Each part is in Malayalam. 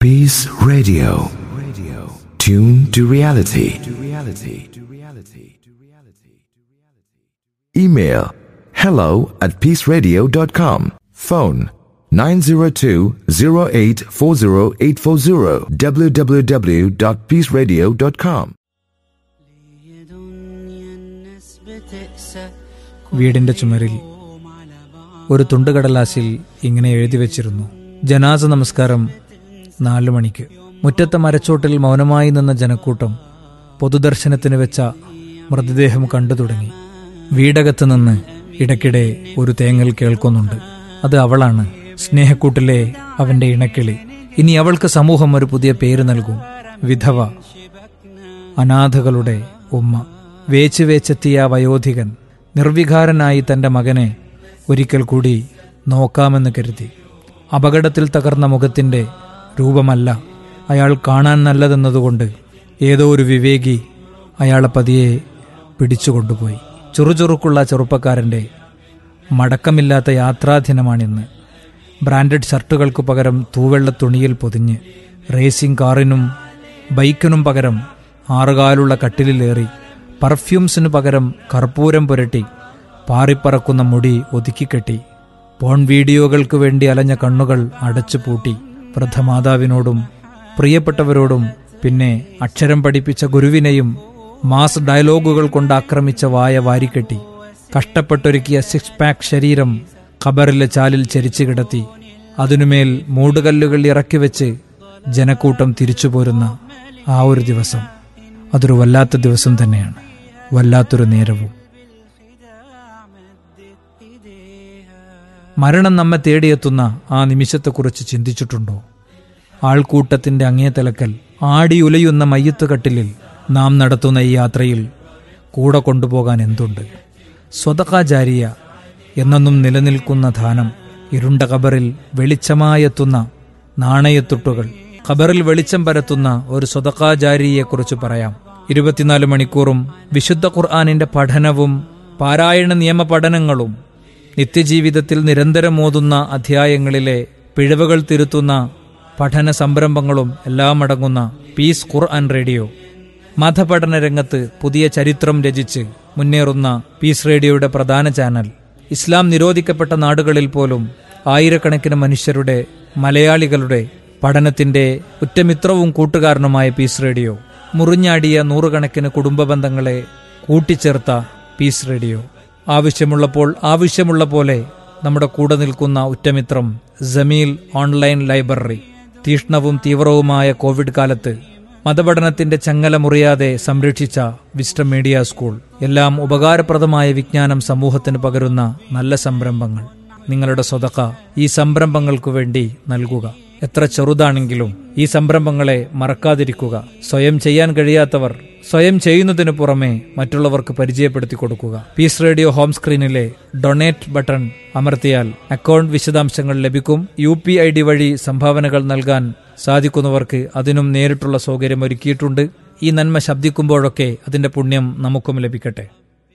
Peace Radio. Radio. Tune to reality. To reality. To reality. To reality. Email hello at peaceradio.com. Phone 902-0840840 www.peaceradio.com. വീടിന്റെ ചുമരിൽ ഒരു തുണ്ടുകടലാസിൽ ഇങ്ങനെ എഴുതി വച്ചിരുന്നു ജനാസ നമസ്കാരം നാലു മണിക്ക് മുറ്റത്തെ മരച്ചോട്ടിൽ മൗനമായി നിന്ന ജനക്കൂട്ടം പൊതുദർശനത്തിന് വെച്ച മൃതദേഹം കണ്ടു തുടങ്ങി വീടകത്ത് നിന്ന് ഇടയ്ക്കിടെ ഒരു തേങ്ങൽ കേൾക്കുന്നുണ്ട് അത് അവളാണ് സ്നേഹക്കൂട്ടിലെ അവന്റെ ഇണക്കിളി ഇനി അവൾക്ക് സമൂഹം ഒരു പുതിയ പേര് നൽകും വിധവ അനാഥകളുടെ ഉമ്മ വേച്ച് വേച്ചെത്തിയ ആ വയോധികൻ നിർവികാരനായി തന്റെ മകനെ ഒരിക്കൽ കൂടി നോക്കാമെന്ന് കരുതി അപകടത്തിൽ തകർന്ന മുഖത്തിന്റെ രൂപമല്ല അയാൾ കാണാൻ നല്ലതെന്നതുകൊണ്ട് ഏതോ ഒരു വിവേകി അയാളെ പതിയെ പിടിച്ചുകൊണ്ടുപോയി ചുറുചുറുക്കുള്ള ചെറുപ്പക്കാരന്റെ മടക്കമില്ലാത്ത യാത്രാദിനമാണിന്ന് ബ്രാൻഡഡ് ഷർട്ടുകൾക്ക് പകരം തൂവെള്ള തുണിയിൽ പൊതിഞ്ഞ് റേസിംഗ് കാറിനും ബൈക്കിനും പകരം ആറുകാലുള്ള കട്ടിലിലേറി പർഫ്യൂംസിനു പകരം കർപ്പൂരം പുരട്ടി പാറിപ്പറക്കുന്ന മുടി ഒതുക്കിക്കെട്ടി പോൺ വീഡിയോകൾക്ക് വേണ്ടി അലഞ്ഞ കണ്ണുകൾ അടച്ചു പൂട്ടി വൃദ്ധമാതാവിനോടും പ്രിയപ്പെട്ടവരോടും പിന്നെ അക്ഷരം പഠിപ്പിച്ച ഗുരുവിനെയും മാസ് ഡയലോഗുകൾ കൊണ്ട് ആക്രമിച്ച വായ വാരിക്കെട്ടി കഷ്ടപ്പെട്ടൊരുക്കിയ സിക്സ് പാക്ക് ശരീരം ഖബറിലെ ചാലിൽ ചരിച്ചു കിടത്തി അതിനുമേൽ മൂടുകല്ലുകൾ ഇറക്കി വെച്ച് ജനക്കൂട്ടം തിരിച്ചു പോരുന്ന ആ ഒരു ദിവസം അതൊരു വല്ലാത്ത ദിവസം തന്നെയാണ് വല്ലാത്തൊരു നേരവും മരണം നമ്മെ തേടിയെത്തുന്ന ആ നിമിഷത്തെക്കുറിച്ച് ചിന്തിച്ചിട്ടുണ്ടോ ആൾക്കൂട്ടത്തിന്റെ അങ്ങേ തലക്കൽ ആടിയുലയുന്ന മയ്യത്ത് കട്ടിലിൽ നാം നടത്തുന്ന ഈ യാത്രയിൽ കൂടെ കൊണ്ടുപോകാൻ എന്തുണ്ട് സ്വതകാചാരിയ എന്നെന്നും നിലനിൽക്കുന്ന ധാനം ഇരുണ്ട കബറിൽ വെളിച്ചമായെത്തുന്ന നാണയത്തുട്ടുകൾ ഖബറിൽ വെളിച്ചം പരത്തുന്ന ഒരു സ്വതകാചാരിയെക്കുറിച്ച് പറയാം ഇരുപത്തിനാല് മണിക്കൂറും വിശുദ്ധ ഖുർആാനിന്റെ പഠനവും പാരായണ നിയമ പഠനങ്ങളും നിത്യജീവിതത്തിൽ നിരന്തരം ഓതുന്ന അധ്യായങ്ങളിലെ പിഴവുകൾ തിരുത്തുന്ന പഠന സംരംഭങ്ങളും എല്ലാം അടങ്ങുന്ന പീസ് ഖുർആൻ റേഡിയോ മതപഠന രംഗത്ത് പുതിയ ചരിത്രം രചിച്ച് മുന്നേറുന്ന പീസ് റേഡിയോയുടെ പ്രധാന ചാനൽ ഇസ്ലാം നിരോധിക്കപ്പെട്ട നാടുകളിൽ പോലും ആയിരക്കണക്കിന് മനുഷ്യരുടെ മലയാളികളുടെ പഠനത്തിന്റെ ഉറ്റമിത്രവും കൂട്ടുകാരനുമായ പീസ് റേഡിയോ മുറിഞ്ഞാടിയ നൂറുകണക്കിന് കുടുംബ ബന്ധങ്ങളെ കൂട്ടിച്ചേർത്ത പീസ് റേഡിയോ ആവശ്യമുള്ളപ്പോൾ ആവശ്യമുള്ള പോലെ നമ്മുടെ കൂടെ നിൽക്കുന്ന ഉറ്റമിത്രം ജമീൽ ഓൺലൈൻ ലൈബ്രറി തീഷ്ണവും തീവ്രവുമായ കോവിഡ് കാലത്ത് മതപഠനത്തിന്റെ ചങ്ങല മുറിയാതെ സംരക്ഷിച്ച വിസ്റ്റം മീഡിയ സ്കൂൾ എല്ലാം ഉപകാരപ്രദമായ വിജ്ഞാനം സമൂഹത്തിന് പകരുന്ന നല്ല സംരംഭങ്ങൾ നിങ്ങളുടെ സ്വതക്ക ഈ സംരംഭങ്ങൾക്കു വേണ്ടി നൽകുക എത്ര ചെറുതാണെങ്കിലും ഈ സംരംഭങ്ങളെ മറക്കാതിരിക്കുക സ്വയം ചെയ്യാൻ കഴിയാത്തവർ സ്വയം ചെയ്യുന്നതിനു പുറമെ മറ്റുള്ളവർക്ക് പരിചയപ്പെടുത്തി കൊടുക്കുക പീസ് റേഡിയോ ഹോം സ്ക്രീനിലെ ഡൊണേറ്റ് ബട്ടൺ അമർത്തിയാൽ അക്കൗണ്ട് വിശദാംശങ്ങൾ ലഭിക്കും യു പി ഐ ഡി വഴി സംഭാവനകൾ നൽകാൻ സാധിക്കുന്നവർക്ക് അതിനും നേരിട്ടുള്ള സൗകര്യം ഒരുക്കിയിട്ടുണ്ട് ഈ നന്മ ശബ്ദിക്കുമ്പോഴൊക്കെ അതിന്റെ പുണ്യം നമുക്കും ലഭിക്കട്ടെ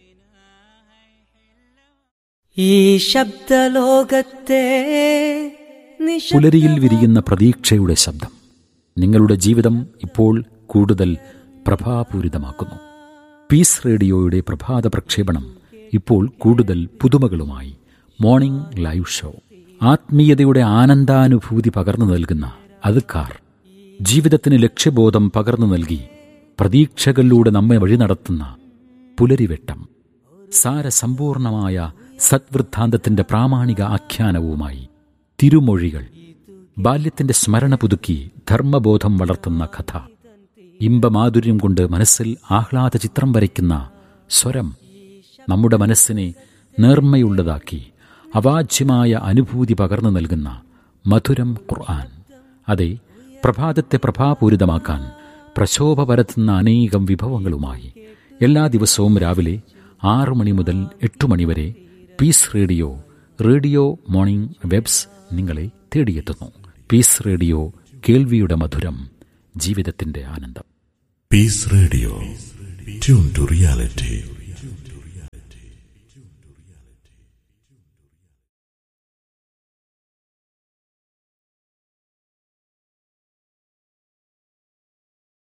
ഈ ശബ്ദലോകത്തെ നിശബ്ദ- പുലരിയിൽ വിരിയുന്ന പ്രതീക്ഷയുടെ ശബ്ദം നിങ്ങളുടെ ജീവിതം ഇപ്പോൾ കൂടുതൽ പ്രഭാപൂരിതമാക്കുന്നു പീസ് റേഡിയോയുടെ പ്രഭാത പ്രക്ഷേപണം ഇപ്പോൾ കൂടുതൽ പുതുമകളുമായി മോർണിംഗ് ലൈവ് ഷോ ആത്മീയതയുടെ ആനന്ദാനുഭൂതി പകർന്നു നൽകുന്ന അതുക്കാർ ജീവിതത്തിന് ലക്ഷ്യബോധം പകർന്നു നൽകി പ്രതീക്ഷകളിലൂടെ നമ്മെ വഴി നടത്തുന്ന പുലരിവെട്ടം സാരസമ്പൂർണമായ സദ്വൃദ്ധാന്തത്തിന്റെ പ്രാമാണിക ആഖ്യാനവുമായി തിരുമൊഴികൾ ബാല്യത്തിന്റെ സ്മരണ പുതുക്കി ധർമ്മബോധം വളർത്തുന്ന കഥ ഇമ്പമാധുര്യം കൊണ്ട് മനസ്സിൽ ആഹ്ലാദ ചിത്രം വരയ്ക്കുന്ന സ്വരം നമ്മുടെ മനസ്സിനെ നേർമ്മയുള്ളതാക്കി അവാച്യമായ അനുഭൂതി പകർന്നു നൽകുന്ന മധുരം ഖുർആൻ അതെ പ്രഭാതത്തെ പ്രഭാപൂരിതമാക്കാൻ പ്രശോഭ പരത്തുന്ന അനേകം വിഭവങ്ങളുമായി എല്ലാ ദിവസവും രാവിലെ ആറു മണി മുതൽ എട്ടു മണി വരെ peace radio radio morning waves നിങ്ങളെ തേടിയെത്തുന്നു പീസ് റേഡിയോ കേൾവിയുടെ മധുരം ജീവിതത്തിന്റെ ആനന്ദം Peace Radio. Tune to reality.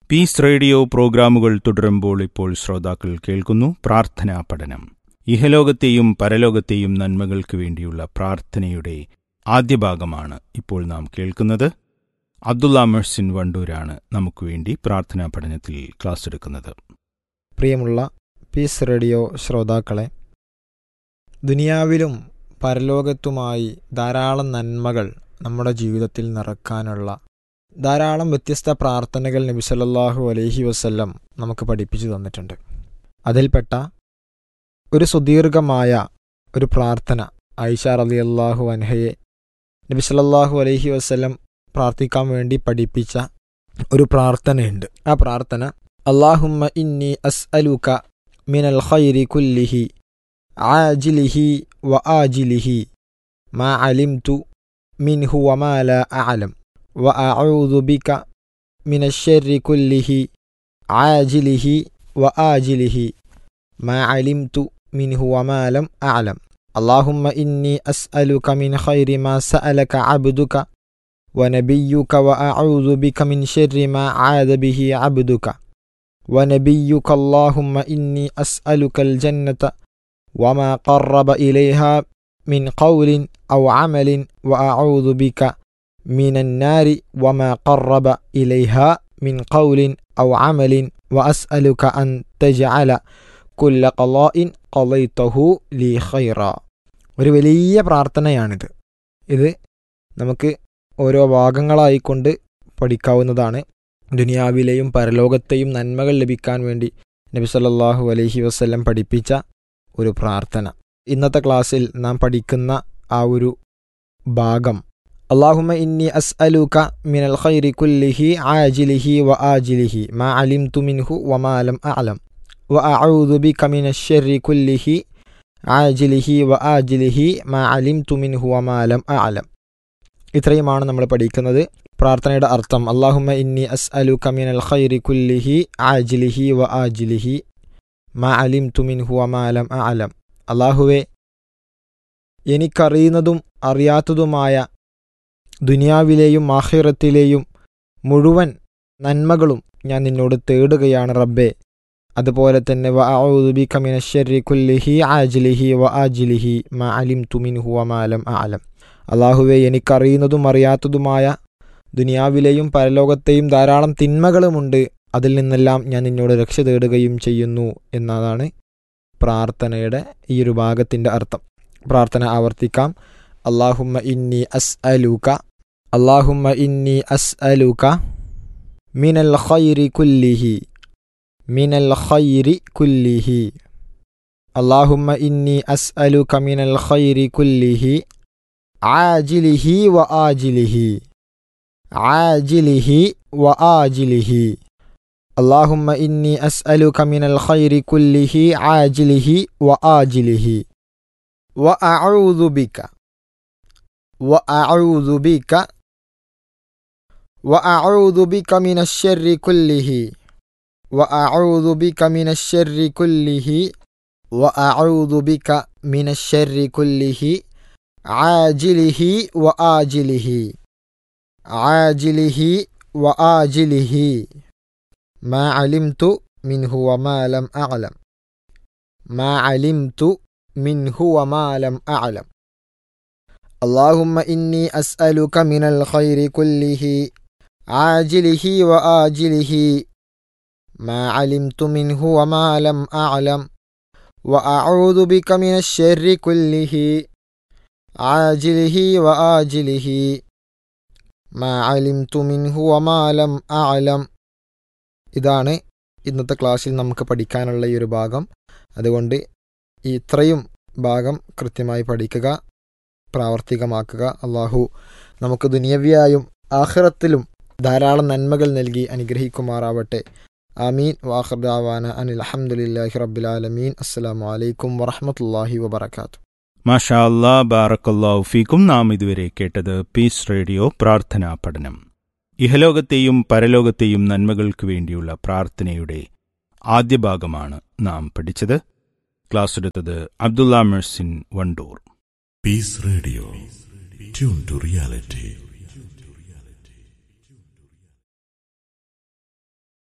Peace radio പ്രോഗ്രാമുകൾ തുടരുമ്പോൾ ഇപ്പോൾ ശ്രോതാക്കൾ കേൾക്കുന്നു പ്രാർത്ഥനാ പഠനം ഇഹലോകത്തെയും പരലോകത്തെയും നന്മകൾക്ക് വേണ്ടിയുള്ള പ്രാർത്ഥനയുടെ ആദ്യ ഭാഗമാണ് ഇപ്പോൾ നാം കേൾക്കുന്നത് അബ്ദുള്ള മെഴ്സിൻ വണ്ടൂരാണ് നമുക്ക് വേണ്ടി പ്രാർത്ഥനാ പഠനത്തിൽ ക്ലാസ് എടുക്കുന്നത് പ്രിയമുള്ള പീസ് റേഡിയോ ശ്രോതാക്കളെ ദുനിയാവിലും പരലോകത്തുമായി ധാരാളം നന്മകൾ നമ്മുടെ ജീവിതത്തിൽ നിറക്കാനുള്ള ധാരാളം വ്യത്യസ്ത പ്രാർത്ഥനകൾ നബി സല്ലല്ലാഹു അലൈഹി വസല്ലം നമുക്ക് പഠിപ്പിച്ചു തന്നിട്ടുണ്ട് അതിൽപ്പെട്ട ഒരു സുദീർഘമായ ഒരു പ്രാർത്ഥന ഐഷ റളിയല്ലാഹു അൻഹയെ നബി സല്ലല്ലാഹു അലൈഹി വസല്ലം പ്രാർത്ഥിക്കാൻ വേണ്ടി പഠിപ്പിച്ച ഒരു പ്രാർത്ഥനയുണ്ട് ആ പ്രാർത്ഥന അള്ളാഹുമ്മ ഇന്നി അസ്അലുക മിനൽ ഖൈരി കുല്ലിഹി ആജിലിഹി വ ആജിലിഹി മാ അലിംതു മിൻഹു വമാ ലാ അഅലം വ അഊദു ബിക മിന الشر كله عاجله وآجله ما علمت منه وما لم أعلم اللهم إني أسألك من خير ما سألك عبدك ونبيك وأعوذ بك من شر ما عاد به عبدك ونبيك اللهم إني أسألك الجنة وما قرب إليها من قول أو عمل وأعوذ بك من النار وما قرب إليها من قول أو عمل وأسألك أن تجعل كل قضاء قضيته لي خيرا ഒരു വലിയ പ്രാർത്ഥനയാണിത് ഇത് നമുക്ക് ഓരോ ഭാഗങ്ങളായിക്കൊണ്ട് പഠിക്കാവുന്നതാണ് ദുനിയാവിലെയും പരലോകത്തെയും നന്മകൾ ലഭിക്കാൻ വേണ്ടി നബി സല്ലല്ലാഹു അലൈഹി വസല്ലം പഠിപ്പിച്ച ഒരു പ്രാർത്ഥന ഇന്നത്തെ ക്ലാസ്സിൽ നാം പഠിക്കുന്ന ആ ഒരു ഭാഗം അള്ളാഹുമ ഇന്നി അസ്അലുക മിനൽ ഖൈരി കുല്ലിഹി ആജിലിഹി വ ആജിലിഹി മാ അലിംതു മിൻഹു വമാ ലം അഅലം വ അഊദു ബിക മിനശ് ശർരി കുല്ലിഹി ആജിലിഹി വ ആജിലിഹി മാ അലിംതു മിൻഹു വമാ ലം അഅലം ഇത്രയുമാണ് നമ്മൾ പഠിക്കുന്നത് പ്രാർത്ഥനയുടെ അർത്ഥം അള്ളാഹുമ ഇന്നി അസ്അലുക മിനൽ ഖൈരി കുല്ലിഹി ആജിലിഹി വ ആജിലിഹി മാ അലിംതു മിൻഹു വമാ ലം അഅലം അള്ളാഹുവെ എനിക്കറിയുന്നതും അറിയാത്തതുമായ ദുനിയാവിലെയും ആഹിറത്തിലെയും മുഴുവൻ നന്മകളും ഞാൻ നിന്നോട് തേടുകയാണ് റബ്ബേ അതുപോലെ തന്നെ വ ഔദുബിക മിനശ്ശരി കുല്ലിഹി ആജിലിഹി വ ആജിലിഹി മാ അലിംതു മിൻഹു വമാ ലം അഅലം അള്ളാഹുവെ എനിക്കറിയുന്നതും അറിയാത്തതുമായ ദുനിയാവിലെയും പരലോകത്തെയും ധാരാളം തിന്മകളുമുണ്ട് അതിൽ നിന്നെല്ലാം ഞാൻ നിന്നോട് രക്ഷ തേടുകയും ചെയ്യുന്നു എന്നതാണ് പ്രാർത്ഥനയുടെ ഈ ഒരു ഭാഗത്തിൻ്റെ അർത്ഥം പ്രാർത്ഥന ആവർത്തിക്കാം അള്ളാഹുമ്മ ഇന്നി അസ് അലൂക അള്ളാഹുമ്മ ഇന്നി അസ് അലൂക മിനൽ ഖൈരി കുല്ലിഹി മിനൽ ഖൈരി കുല്ലിഹി അള്ളാഹുമ്മ ഇന്നി അസ് അലൂക മിനൽ ഖൈരി കുല്ലിഹി ആജിലിഹി വ ആജിലിഹി ആജിലിഹി വ ആജിലിഹി اللهم إني أسألك من الخير كله عاجله وآجله وأعوذ بك وأعوذ بك وأعوذ بك من الشر كله وأعوذ بك من الشر كله وأعوذ بك من الشر كله عاجله وآجله عاجله وآجله ما علمت منه وما لم أعلم ما علمت منه وما لم أعلم اللهم إني أسألك من الخير كله عاجله وآجله ما علمت منه وما لم أعلم وأعوذ بك من الشر كله عاجله وآجله ما علمت منه وما لم أعلم ഇതാണ് ഇന്നത്തെ ക്ലാസ്സിൽ നമുക്ക് പഠിക്കാനുള്ള ഈ ഒരു ഭാഗം അതുകൊണ്ട് ഈ ഇത്രയും ഭാഗം കൃത്യമായി പഠിക്കുക പ്രാവർത്തികമാക്കുക അള്ളാഹു നമുക്ക് ദുനിയവിയായും ആഖിറത്തിലും ധാരാളം നന്മകൾ നൽകി അനുഗ്രഹിക്കുമാറാവട്ടെ ആമീൻ വാഹർദാവാന അനിൽ അഹമ്മദില്ലാഹി റബ്ബിലാലമീൻ അസ്സലാമു അലൈക്കും വറഹമത്തല്ലാഹി വബർക്കാത്തു മാഷാ അല്ലാ ബാറക്കല്ലാഹു ഫീക്കും നാം ഇതുവരെ കേട്ടത് പീസ് റേഡിയോ പ്രാർത്ഥനാ പഠനം ഇഹലോകത്തെയും പരലോകത്തെയും നന്മകൾക്ക് വേണ്ടിയുള്ള പ്രാർത്ഥനയുടെ ആദ്യ ഭാഗമാണ് നാം പഠിച്ചത് ക്ലാസ് എടുത്തത് അബ്ദുള്ള മെഴ്സിൻ Wandoor Peace Radio. Tune to reality.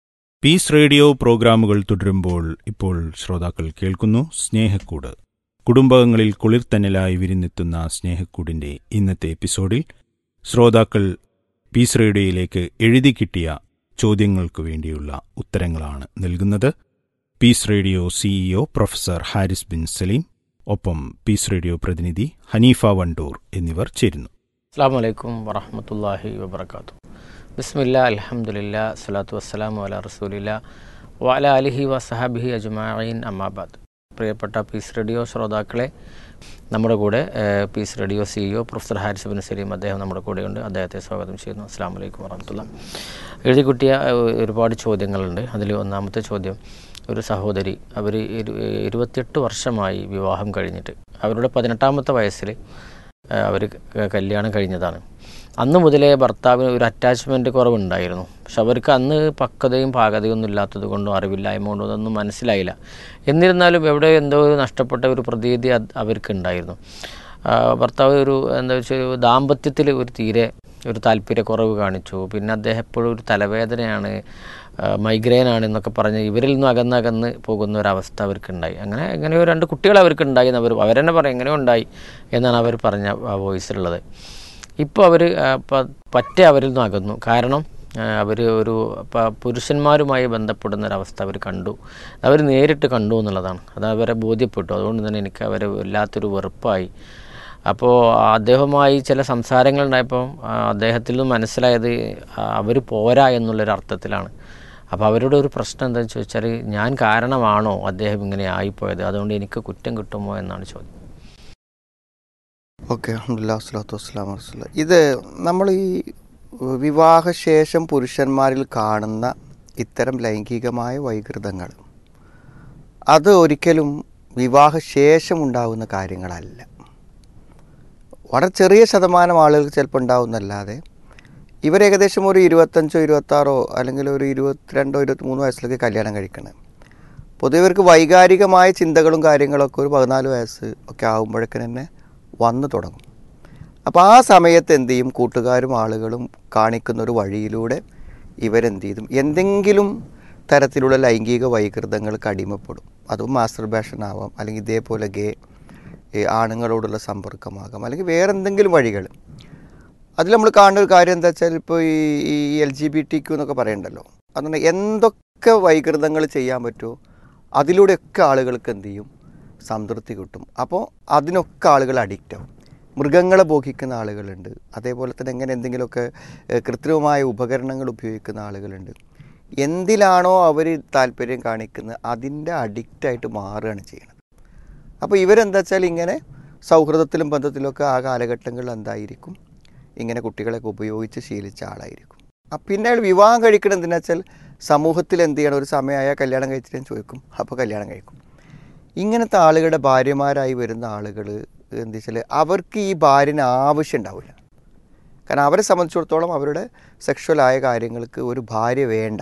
Peace radio പ്രോഗ്രാമുകൾ തുടരുമ്പോൾ ഇപ്പോൾ ശ്രോതാക്കൾ കേൾക്കുന്നു സ്നേഹക്കൂട് കുടുംബങ്ങളിൽ കുളിർത്തന്നലായി വിരുന്നെത്തുന്ന സ്നേഹക്കൂടിന്റെ ഇന്നത്തെ എപ്പിസോഡിൽ ശ്രോതാക്കൾ പീസ് റേഡിയോയിലേക്ക് എഴുതി കിട്ടിയ ചോദ്യങ്ങൾക്കു വേണ്ടിയുള്ള ഉത്തരങ്ങളാണ് നൽകുന്നത് peace radio CEO professor Haris bin Saleem ഒപ്പം പീസ് റേഡിയോ പ്രതിനിധി ഹനീഫ വണ്ടൂർ എന്നിവർ ചേരുന്നു അസ്സാം വലൈക്കും വറഹമത്തല്ലാഹി വബർക്കാത്തു ബിസ്മില്ല അലഹമുല്ല സ്വലാത്തു വസ്സലാമു അല റസൂലില്ല വഅല അലിഹി വസഹാബിഹി അജ്മാഈൻ അമ്മാബാദ് പ്രിയപ്പെട്ട പീസ് റേഡിയോ ശ്രോതാക്കളെ നമ്മുടെ കൂടെ ഏഹ്, peace radio CEO professor Haris bin Saleem അദ്ദേഹം നമ്മുടെ കൂടെയുണ്ട് അദ്ദേഹത്തെ സ്വാഗതം ചെയ്യുന്നു അസ്സാം വലൈക്കും വറഹമത്തുള്ള എഴുതി കുട്ടിയ ഏഹ്, ഒരുപാട് ചോദ്യങ്ങളുണ്ട് അതിൽ ഒന്നാമത്തെ ചോദ്യം ഒരു സഹോദരി അവർ ഇരുപത്തിയെട്ട് വർഷമായി വിവാഹം കഴിഞ്ഞിട്ട് അവരുടെ പതിനെട്ടാമത്തെ വയസ്സിൽ അവർ കല്യാണം കഴിഞ്ഞതാണ് അന്ന് മുതലേ ഭർത്താവിന് ഒരു അറ്റാച്ച്മെൻറ്റ് കുറവുണ്ടായിരുന്നു പക്ഷെ അവർക്ക് അന്ന് പക്വതയും പാകതയും ഒന്നും ഇല്ലാത്തത് കൊണ്ടും അറിവില്ലായ്മ കൊണ്ടും അതൊന്നും മനസ്സിലായില്ല എന്നിരുന്നാലും എവിടെ എന്തോ ഒരു നഷ്ടപ്പെട്ട ഒരു പ്രതീതി അത് അവർക്കുണ്ടായിരുന്നു ആ, ഭർത്താവ് ഒരു എന്താ വെച്ചാൽ ദാമ്പത്യത്തിൽ ഒരു തീരെ ഒരു താല്പര്യക്കുറവ് കാണിച്ചു പിന്നെ അദ്ദേഹം എപ്പോഴും ഒരു തലവേദനയാണ് മൈഗ്രെയിൻ ആണ് എന്നൊക്കെ പറഞ്ഞ് ഇവരിൽ നിന്നും അകന്നകന്ന് പോകുന്ന ഒരവസ്ഥ അവർക്കുണ്ടായി അങ്ങനെ എങ്ങനെയോ രണ്ട് കുട്ടികൾ അവർക്കുണ്ടായി എന്ന് അവർ അവരെന്നെ പറയും എങ്ങനെയോ ഉണ്ടായി എന്നാണ് അവർ പറഞ്ഞ ആ വോയിസിലുള്ളത് ഇപ്പോൾ അവർ പറ്റേ അവരിൽ നിന്നും അകന്നു കാരണം അവർ ഒരു പ- പുരുഷന്മാരുമായി ബന്ധപ്പെടുന്ന ഒരവസ്ഥ അവർ കണ്ടു അവർ നേരിട്ട് കണ്ടു എന്നുള്ളതാണ് അത് അവരെ ബോധ്യപ്പെട്ടു അതുകൊണ്ട് തന്നെ എനിക്ക് അവരെ വല്ലാത്തൊരു വെറുപ്പായി അപ്പോൾ അദ്ദേഹവുമായി ചില സംസാരങ്ങൾ ഉണ്ടായപ്പോൾ അദ്ദേഹത്തിൽ നിന്ന് മനസ്സിലായത് അവർ പോരാ എന്നുള്ളൊരു അർത്ഥത്തിലാണ് അപ്പോൾ അവരുടെ ഒരു പ്രശ്നം എന്താണെന്ന് ചോദിച്ചാൽ ഞാൻ കാരണമാണോ അദ്ദേഹം ഇങ്ങനെ ആയിപ്പോയത് അതുകൊണ്ട് എനിക്ക് കുറ്റം കിട്ടുമോ എന്നാണ് ചോദ്യം ഓക്കെ അഹമ്മദില്ല വസ്സലാത്തു വസ്സലാം വസ്സല ഇത് നമ്മൾ ഈ വിവാഹശേഷം പുരുഷന്മാരിൽ കാണുന്ന ഇത്തരം ലൈംഗികമായ വൈകൃതങ്ങൾ അത് ഒരിക്കലും വിവാഹശേഷം ഉണ്ടാകുന്ന കാര്യങ്ങളല്ല വളരെ ചെറിയ ശതമാനം ആളുകൾക്ക് ചിലപ്പോൾ ഉണ്ടാവുന്നല്ലാതെ ഇവർ ഏകദേശം ഒരു ഇരുപത്തഞ്ചോ ഇരുപത്താറോ അല്ലെങ്കിൽ ഒരു ഇരുപത്തിരണ്ടോ ഇരുപത്തിമൂന്നോ വയസ്സിലൊക്കെ കല്യാണം കഴിക്കണം പൊതുവെ ഇവർക്ക് വൈകാരികമായ ചിന്തകളും കാര്യങ്ങളൊക്കെ ഒരു പതിനാല് വയസ്സ് ഒക്കെ ആകുമ്പോഴേക്കും തന്നെ വന്നു തുടങ്ങും അപ്പോൾ ആ സമയത്ത് എന്ത് ചെയ്യും കൂട്ടുകാരും ആളുകളും കാണിക്കുന്ന ഒരു വഴിയിലൂടെ ഇവരെന്ത് ചെയ്തും എന്തെങ്കിലും തരത്തിലുള്ള ലൈംഗിക വൈകൃതങ്ങൾക്ക് അടിമപ്പെടും അതും മാസ്റ്റർബേഷൻ ആവാം അല്ലെങ്കിൽ ഇതേപോലെ ഗേ ഈ ആണുങ്ങളോടുള്ള സമ്പർക്കമാകാം അല്ലെങ്കിൽ വേറെ എന്തെങ്കിലും വഴികൾ അതിൽ നമ്മൾ കാണുന്ന ഒരു കാര്യം എന്താ വെച്ചാൽ ഇപ്പോൾ ഈ ഈ L G B T Q എന്നൊക്കെ പറയണ്ടല്ലോ അതുകൊണ്ട് എന്തൊക്കെ വൈകൃതങ്ങൾ ചെയ്യാൻ പറ്റുമോ അതിലൂടെയൊക്കെ ആളുകൾക്ക് എന്ത് ചെയ്യും സംതൃപ്തി കിട്ടും അപ്പോൾ അതിനൊക്കെ ആളുകൾ അഡിക്റ്റ് ആവും മൃഗങ്ങളെ ഭോഗിക്കുന്ന ആളുകളുണ്ട് അതേപോലെ തന്നെ എങ്ങനെ എന്തെങ്കിലുമൊക്കെ ഏഹ്, കൃത്രിമമായ ഉപകരണങ്ങൾ ഉപയോഗിക്കുന്ന ആളുകളുണ്ട് എന്തിലാണോ അവർ താല്പര്യം കാണിക്കുന്നത് അതിൻ്റെ അഡിക്റ്റായിട്ട് മാറുകയാണ് ചെയ്യുന്നത് അപ്പോൾ ഇവരെന്താ വെച്ചാൽ ഇങ്ങനെ സൗഹൃദത്തിലും ബന്ധത്തിലൊക്കെ ആ കാലഘട്ടങ്ങളിൽ എന്തായിരിക്കും ഇങ്ങനെ കുട്ടികളെയൊക്കെ ഉപയോഗിച്ച് ശീലിച്ച ആളായിരിക്കും ആ പിന്നെ അയാൾ വിവാഹം കഴിക്കണം എന്തിനാ വെച്ചാൽ സമൂഹത്തിൽ എന്ത് ചെയ്യണം ഒരു സമയമായ കല്യാണം കഴിച്ചിട്ട് ചോദിക്കും അപ്പോൾ കല്യാണം കഴിക്കും ഇങ്ങനത്തെ ആളുകളുടെ ഭാര്യമാരായി വരുന്ന ആളുകൾ എന്താ വെച്ചാൽ അവർക്ക് ഈ ഭാര്യന് ആവശ്യം ഉണ്ടാവില്ല കാരണം അവരെ സംബന്ധിച്ചിടത്തോളം അവരുടെ സെക്ഷുവലായ കാര്യങ്ങൾക്ക് ഒരു ഭാര്യ വേണ്ട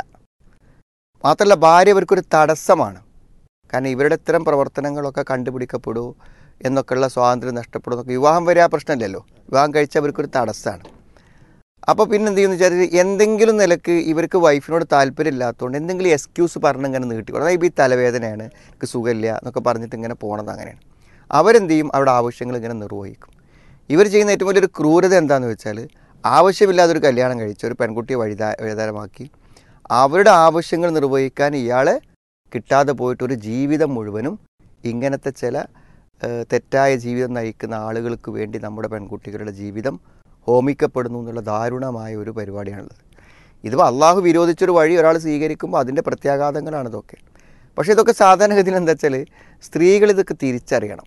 മാത്രമല്ല ഭാര്യ അവർക്കൊരു തടസ്സമാണ് കാരണം ഇവരുടെ ഇത്തരം പ്രവർത്തനങ്ങളൊക്കെ കണ്ടുപിടിക്കപ്പെടുമോ എന്നൊക്കെയുള്ള സ്വാതന്ത്ര്യം നഷ്ടപ്പെടും എന്നൊക്കെ വിവാഹം വരെ ആ പ്രശ്നമില്ലല്ലോ വിവാഹം കഴിച്ചാൽ അവർക്കൊരു തടസ്സമാണ് അപ്പോൾ പിന്നെ എന്ത് ചെയ്യുന്നു വെച്ചാൽ എന്തെങ്കിലും നിലക്ക് ഇവർക്ക് വൈഫിനോട് താല്പര്യം ഇല്ലാത്തതുകൊണ്ട് എന്തെങ്കിലും എക്സ്ക്യൂസ് പറഞ്ഞ് ഇങ്ങനെ നീട്ടി അതായത് ഇപ്പോൾ ഈ തലവേദനയാണ് എനിക്ക് സുഖമില്ല എന്നൊക്കെ പറഞ്ഞിട്ട് ഇങ്ങനെ പോണത് അങ്ങനെയാണ് അവരെന്ത് ചെയ്യും അവരുടെ ആവശ്യങ്ങൾ ഇങ്ങനെ നിർവഹിക്കും ഇവർ ചെയ്യുന്ന ഏറ്റവും വലിയൊരു ക്രൂരത എന്താണെന്ന് വെച്ചാൽ ആവശ്യമില്ലാതെ ഒരു കല്യാണം കഴിച്ച് ഒരു പെൺകുട്ടിയെ വഴിതാ വഴിതാരമാക്കി അവരുടെ ആവശ്യങ്ങൾ നിർവഹിക്കാൻ ഇയാളെ കിട്ടാതെ പോയിട്ട് ഒരു ജീവിതം മുഴുവനും ഇങ്ങനത്തെ ചില ഏഹ്, തെറ്റായ ജീവിതം നയിക്കുന്ന ആളുകൾക്ക് വേണ്ടി നമ്മുടെ പെൺകുട്ടികളുടെ ജീവിതം ഹോമിക്കപ്പെടുന്നു എന്നുള്ള ദാരുണമായ ഒരു പരിപാടിയാണുള്ളത് ഇതിപ്പോൾ അള്ളാഹു വിരോധിച്ചൊരു വഴി ഒരാൾ സ്വീകരിക്കുമ്പോൾ അതിൻ്റെ പ്രത്യാഘാതങ്ങളാണ് ഇതൊക്കെ പക്ഷേ ഇതൊക്കെ സാധാരണഗതിയിൽ എന്താ വെച്ചാൽ സ്ത്രീകൾ ഇതൊക്കെ തിരിച്ചറിയണം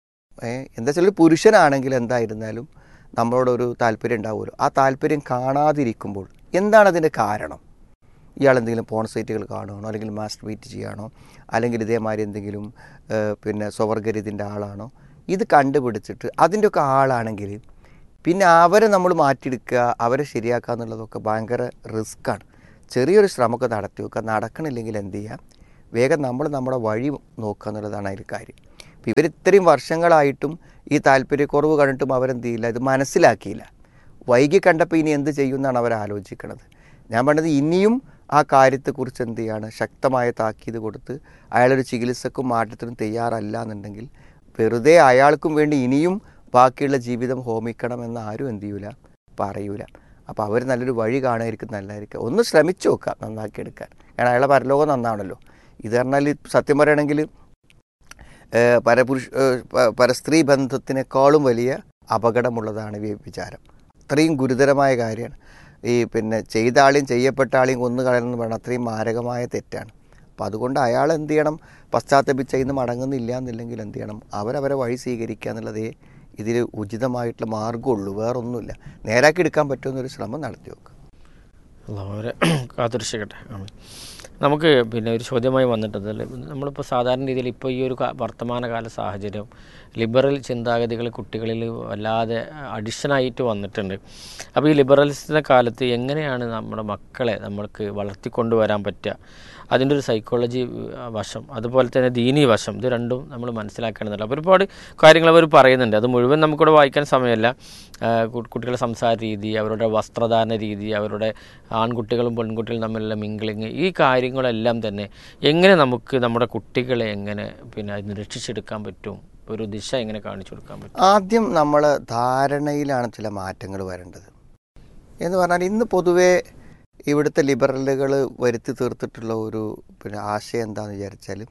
ഏ, എന്താ വെച്ചാൽ ഒരു പുരുഷനാണെങ്കിൽ എന്തായിരുന്നാലും നമ്മളോട് ഒരു താല്പര്യം ഉണ്ടാവുമല്ലോ ആ താല്പര്യം കാണാതിരിക്കുമ്പോൾ എന്താണ് അതിൻ്റെ കാരണം ഇയാൾ എന്തെങ്കിലും പോൺ സൈറ്റുകൾ കാണുകയാണോ അല്ലെങ്കിൽ മാസ്റ്റർബേറ്റ് ചെയ്യുകയാണോ അല്ലെങ്കിൽ ഇതേമാതിരി എന്തെങ്കിലും ഏഹ്, പിന്നെ സ്വവർഗരിതിൻ്റെ ആളാണോ ഇത് കണ്ടുപിടിച്ചിട്ട് അതിൻ്റെയൊക്കെ ആളാണെങ്കിൽ പിന്നെ അവരെ നമ്മൾ മാറ്റിയെടുക്കുക അവരെ ശരിയാക്കുക എന്നുള്ളതൊക്കെ ഭയങ്കര റിസ്ക്കാണ് ചെറിയൊരു ശ്രമമൊക്കെ നടത്തി വെക്കുക നടക്കണില്ലെങ്കിൽ എന്ത് ചെയ്യാം വേഗം നമ്മൾ നമ്മുടെ വഴി നോക്കുക എന്നുള്ളതാണ് അതിൽ കാര്യം ഇപ്പം ഇവർ ഇത്രയും വർഷങ്ങളായിട്ടും ഈ താല്പര്യക്കുറവ് കണ്ടിട്ടും അവരെന്ത് ചെയ്യില്ല ഇത് മനസ്സിലാക്കിയില്ല വൈകി കണ്ടപ്പോൾ ഇനി എന്ത് ചെയ്യും എന്നാണ് അവർ ആലോചിക്കണത് ഞാൻ പറഞ്ഞത് ഇനിയും ആ കാര്യത്തെക്കുറിച്ച് എന്ത് ചെയ്യാണ് ശക്തമായ താക്കീത് കൊടുത്ത് അയാളൊരു ചികിത്സക്കും മാറ്റത്തിനും തയ്യാറല്ല എന്നുണ്ടെങ്കിൽ വെറുതെ അയാൾക്കും വേണ്ടി ഇനിയും ബാക്കിയുള്ള ജീവിതം ഹോമിക്കണമെന്ന് ആരും എന്ത് ചെയ്യൂല പറയൂല അപ്പോൾ അവർ നല്ലൊരു വഴി കാണുമായിരിക്കും നല്ലതായിരിക്കും ഒന്ന് ശ്രമിച്ചു നോക്കാം നന്നാക്കിയെടുക്കാൻ കാരണം അയാളെ പരലോകം നന്നാണല്ലോ ഇത് പറഞ്ഞാൽ സത്യം പറയുകയാണെങ്കിൽ ഏഹ് പരപുരുഷ ഏഹ് പ- പരസ്ത്രീ ബന്ധത്തിനേക്കാളും വലിയ അപകടമുള്ളതാണ് ഈ വിചാരം അത്രയും ഗുരുതരമായ കാര്യമാണ് ഈ പിന്നെ ചെയ്ത ആളെയും ചെയ്യപ്പെട്ട ആളെയും കൊന്നു കളയുന്നു പറഞ്ഞാൽ അത്രയും മാരകമായ തെറ്റാണ് അപ്പം അതുകൊണ്ട് അയാൾ എന്ത് ചെയ്യണം പശ്ചാത്തപിച്ച ഇന്ന് മടങ്ങുന്നില്ല എന്നില്ലെങ്കിൽ എന്ത് ചെയ്യണം അവരവരെ വഴി സ്വീകരിക്കുക എന്നുള്ളതേ ഇതിൽ ഉചിതമായിട്ടുള്ള മാർഗ്ഗമുള്ളൂ വേറൊന്നുമില്ല നേരാക്കി എടുക്കാൻ പറ്റുമെന്നൊരു ശ്രമം നടത്തി നോക്കുക അള്ളാഹു അവരെ കാത്തുരക്ഷിക്കട്ടെ ആമീൻ. നമുക്ക് പിന്നെ ഒരു ചോദ്യമായി വന്നിട്ടത് നമ്മളിപ്പോൾ സാധാരണ രീതിയിൽ ഇപ്പോൾ ഈ ഒരു കാ- വർത്തമാനകാല സാഹചര്യം ലിബറൽ ചിന്താഗതികൾ കുട്ടികളിൽ വല്ലാതെ അഡിഷനായിട്ട് വന്നിട്ടുണ്ട് അപ്പോൾ ഈ ലിബറൽസിൻ്റെ കാലത്ത് എങ്ങനെയാണ് നമ്മുടെ മക്കളെ നമ്മൾക്ക് വളർത്തിക്കൊണ്ടുവരാൻ പറ്റുക അതിൻ്റെ ഒരു സൈക്കോളജി വശം അതുപോലെ തന്നെ ദീനി വശം ഇത് രണ്ടും നമ്മൾ മനസ്സിലാക്കേണ്ടതല്ല അപ്പോൾ ഒരുപാട് കാര്യങ്ങൾ അവർ പറയുന്നുണ്ട് അത് മുഴുവൻ നമുക്കിവിടെ വായിക്കാൻ സമയമല്ല ആ, കു- കുട്ടികളുടെ സംസാര രീതി അവരുടെ വസ്ത്രധാരണ രീതി അവരുടെ ആൺകുട്ടികളും പെൺകുട്ടികളും തമ്മിലുള്ള മിങ്കിളിങ് ഈ കാര്യങ്ങളെല്ലാം തന്നെ എങ്ങനെ നമുക്ക് നമ്മുടെ കുട്ടികളെ എങ്ങനെ പിന്നെ അതിന് രക്ഷിച്ചെടുക്കാൻ പറ്റും ഒരു ദിശ എങ്ങനെ കാണിച്ചു കൊടുക്കാൻ പറ്റും ആദ്യം നമ്മൾ ധാരണയിലാണ് ചില മാറ്റങ്ങൾ വരേണ്ടത് എന്ന് പറഞ്ഞാൽ ഇന്ന് പൊതുവേ ഇവിടുത്തെ ലിബറലുകൾ വരുത്തി തീർത്തിട്ടുള്ള ഒരു പിന്നെ ആശയം എന്താണെന്ന് വിചാരിച്ചാൽ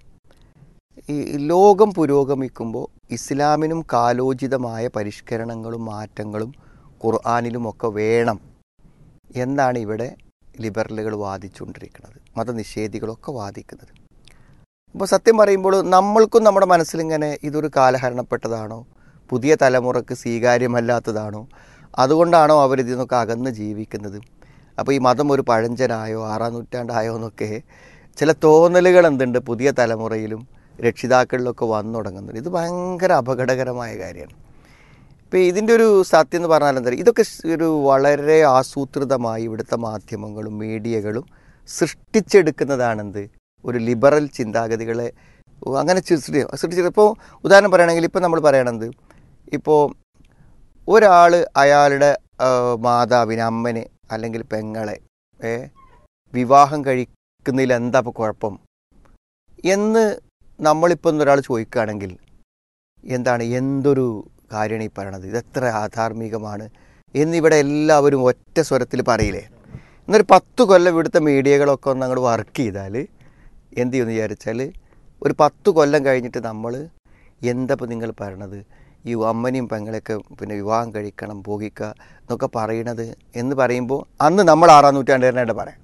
ഈ ലോകം പുരോഗമിക്കുമ്പോൾ ഇസ്ലാമിനും കാലോചിതമായ പരിഷ്കരണങ്ങളും മാറ്റങ്ങളും ഖുർആാനിലുമൊക്കെ വേണം എന്നാണ് ഇവിടെ ലിബറലുകൾ വാദിച്ചുകൊണ്ടിരിക്കുന്നത് മതനിഷേധികളൊക്കെ വാദിക്കുന്നത് അപ്പോൾ സത്യം പറയുമ്പോൾ നമ്മൾക്കും നമ്മുടെ മനസ്സിലിങ്ങനെ ഇതൊരു കാലഹരണപ്പെട്ടതാണോ പുതിയ തലമുറക്ക് സ്വീകാര്യമല്ലാത്തതാണോ അതുകൊണ്ടാണോ അവരിതിൽ നിന്നൊക്കെ അകന്ന് ജീവിക്കുന്നത് അപ്പോൾ ഈ മതം ഒരു പഴഞ്ചനായോ ആറാം നൂറ്റാണ്ടായോ എന്നൊക്കെ ചില തോന്നലുകൾ എന്തുണ്ട് പുതിയ തലമുറയിലും രക്ഷിതാക്കളിലൊക്കെ വന്നു തുടങ്ങുന്നുണ്ട് ഇത് ഭയങ്കര അപകടകരമായ കാര്യമാണ് ഇപ്പോൾ ഇതിൻ്റെ ഒരു സത്യം എന്ന് പറഞ്ഞാൽ എന്താ ഇതൊക്കെ സ് ഒരു വളരെ ആസൂത്രിതമായി ഇവിടുത്തെ മാധ്യമങ്ങളും മീഡിയകളും സൃഷ്ടിച്ചെടുക്കുന്നതാണെന്ത് ഒരു ലിബറൽ ചിന്താഗതികളെ അങ്ങനെ സൃഷ്ടി സൃഷ്ടിച്ചത് ഇപ്പോൾ ഉദാഹരണം പറയുകയാണെങ്കിൽ ഇപ്പോൾ നമ്മൾ പറയണത് ഇപ്പോൾ ഒരാൾ അയാളുടെ ആ, മാതാവിനെ അമ്മനെ അല്ലെങ്കിൽ പെങ്ങളെ ഏ, വിവാഹം കഴിക്കുന്നതിൽ എന്താ ഇപ്പോൾ കുഴപ്പം എന്ന് നമ്മളിപ്പോൾ ഒരാൾ ചോദിക്കുകയാണെങ്കിൽ എന്താണ് എന്തൊരു കാര്യമാണ് ഈ പറയണത് ഇതെത്ര ആധാർമികമാണ് എന്നിവിടെ എല്ലാവരും ഒറ്റ സ്വരത്തിൽ പറയില്ലേ എന്നൊരു പത്ത് കൊല്ലം ഇവിടുത്തെ മീഡിയകളൊക്കെ ഒന്ന് അങ്ങോട്ട് വർക്ക് ചെയ്താൽ എന്ത് ചെയ്യുമെന്ന് വിചാരിച്ചാൽ ഒരു പത്ത് കൊല്ലം കഴിഞ്ഞിട്ട് നമ്മൾ എന്താ ഇപ്പോൾ നിങ്ങൾ പറയണത് ഈ അമ്മനെയും പെങ്ങളെയൊക്കെ പിന്നെ വിവാഹം കഴിക്കണം ഭോഗിക്കുക എന്നൊക്കെ പറയണത് എന്ന് പറയുമ്പോൾ അന്ന് നമ്മൾ ആറാം നൂറ്റാണ്ടുകാരനായിട്ട് പറയാം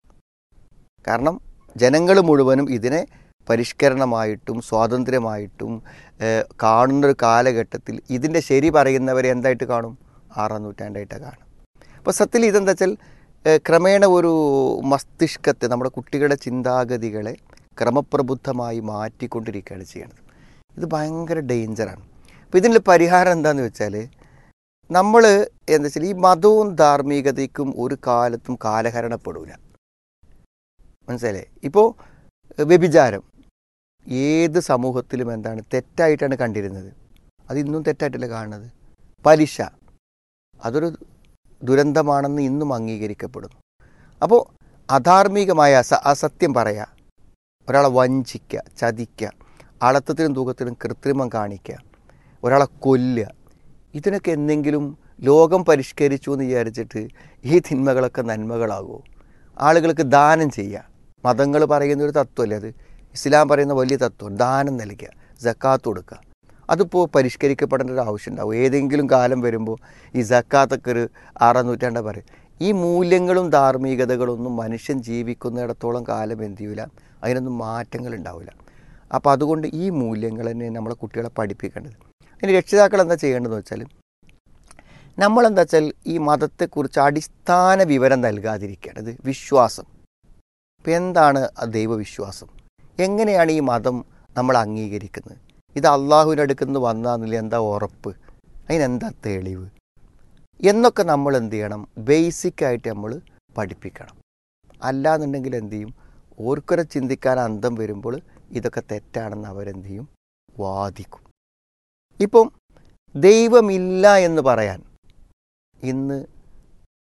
കാരണം ജനങ്ങൾ മുഴുവനും ഇതിനെ പരിഷ്കരണമായിട്ടും സ്വാതന്ത്ര്യമായിട്ടും ഏഹ്, കാണുന്നൊരു കാലഘട്ടത്തിൽ ഇതിൻ്റെ ശരി പറയുന്നവരെ എന്തായിട്ട് കാണും ആറാം നൂറ്റാണ്ടായിട്ട് കാണും അപ്പോൾ സത്യത്തിൽ ഇതെന്താ വെച്ചാൽ ഏഹ്, ക്രമേണ ഒരു മസ്തിഷ്കത്തെ നമ്മുടെ കുട്ടികളുടെ ചിന്താഗതികളെ ക്രമപ്രബുദ്ധമായി മാറ്റിക്കൊണ്ടിരിക്കുകയാണ് ചെയ്യുന്നത് ഇത് ഭയങ്കര ഡേഞ്ചറാണ് അപ്പോൾ ഇതിൻ്റെ പരിഹാരം എന്താണെന്ന് വെച്ചാൽ നമ്മൾ എന്താ വെച്ചാൽ ഈ മതവും ധാർമ്മികതയ്ക്കും ഒരു കാലത്തും കാലഹരണപ്പെടൂല മനസ്സിലായില്ലേ ഇപ്പോൾ വ്യഭിചാരം ഏത് സമൂഹത്തിലും എന്താണ് തെറ്റായിട്ടാണ് കണ്ടിരുന്നത് അത് ഇന്നും തെറ്റായിട്ടല്ല കാണുന്നത് പലിശ അതൊരു ദുരന്തമാണെന്ന് ഇന്നും അംഗീകരിക്കപ്പെടുന്നു അപ്പോൾ അധാർമികമായ അസ അസത്യം പറയുക ഒരാളെ വഞ്ചിക്കുക ചതിക്കുക അളത്തത്തിലും തൂക്കത്തിലും കൃത്രിമം കാണിക്കുക ഒരാളെ കൊല്ലുക ഇതിനൊക്കെ എന്തെങ്കിലും ലോകം പരിഷ്കരിച്ചു എന്ന് വിചാരിച്ചിട്ട് ഈ തിന്മകളൊക്കെ നന്മകളാകുമോ ആളുകൾക്ക് ദാനം ചെയ്യുക മതങ്ങൾ പറയുന്ന ഒരു തത്വമല്ലേ അത് ഇസ്ലാം പറയുന്ന വലിയ തത്വം ദാനം നൽകുക ജക്കാത്ത് കൊടുക്കുക അതിപ്പോൾ പരിഷ്കരിക്കപ്പെടേണ്ട ഒരു ആവശ്യമുണ്ടാവും ഏതെങ്കിലും കാലം വരുമ്പോൾ ഈ ജക്കാത്തൊക്കെ ഒരു ആറാം നൂറ്റാണ്ട് പറയും ഈ മൂല്യങ്ങളും ധാർമ്മികതകളൊന്നും മനുഷ്യൻ ജീവിക്കുന്നിടത്തോളം കാലം എന്ത് ചെയ്യൂല അതിനൊന്നും മാറ്റങ്ങൾ ഉണ്ടാവില്ല അപ്പോൾ അതുകൊണ്ട് ഈ മൂല്യങ്ങൾ തന്നെ നമ്മളെ കുട്ടികളെ പഠിപ്പിക്കേണ്ടത് അതിന് രക്ഷിതാക്കൾ എന്താ ചെയ്യേണ്ടതെന്ന് വെച്ചാൽ നമ്മളെന്താ വെച്ചാൽ ഈ മതത്തെക്കുറിച്ച് അടിസ്ഥാന വിവരം നൽകാതിരിക്കേണ്ടത് വിശ്വാസം ഇപ്പം എന്താണ് ആ ദൈവവിശ്വാസം എങ്ങനെയാണ് ഈ മതം നമ്മൾ അംഗീകരിക്കുന്നത് ഇത് അള്ളാഹുവിൻ്റെ അടുക്കുന്ന് വന്നാന്നില്ല എന്താ ഉറപ്പ് അതിനെന്താ തെളിവ് എന്നൊക്കെ നമ്മൾ എന്ത് ചെയ്യണം ബേസിക്കായിട്ട് നമ്മൾ പഠിപ്പിക്കണം അല്ലാന്നുണ്ടെങ്കിൽ എന്ത് ചെയ്യും ഓർക്കൊരെ ചിന്തിക്കാൻ അന്തം വരുമ്പോൾ ഇതൊക്കെ തെറ്റാണെന്ന് അവരെന്ത് ചെയ്യും വാദിക്കും ഇപ്പം ദൈവമില്ല എന്ന് പറയാൻ ഇന്ന്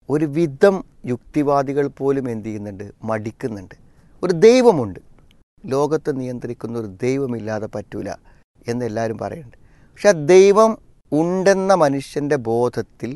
ഒരു വിധം യുക്തിവാദികൾ പോലും എന്ത് ചെയ്യുന്നുണ്ട് മടിക്കുന്നുണ്ട് ഒരു ദൈവമുണ്ട് ലോകത്തെ നിയന്ത്രിക്കുന്ന ഒരു ദൈവമില്ലാതെ പറ്റൂല എന്ന് എല്ലാവരും പറയുന്നുണ്ട് പക്ഷെ ആ ദൈവം ഉണ്ടെന്ന മനുഷ്യൻ്റെ ബോധത്തിൽ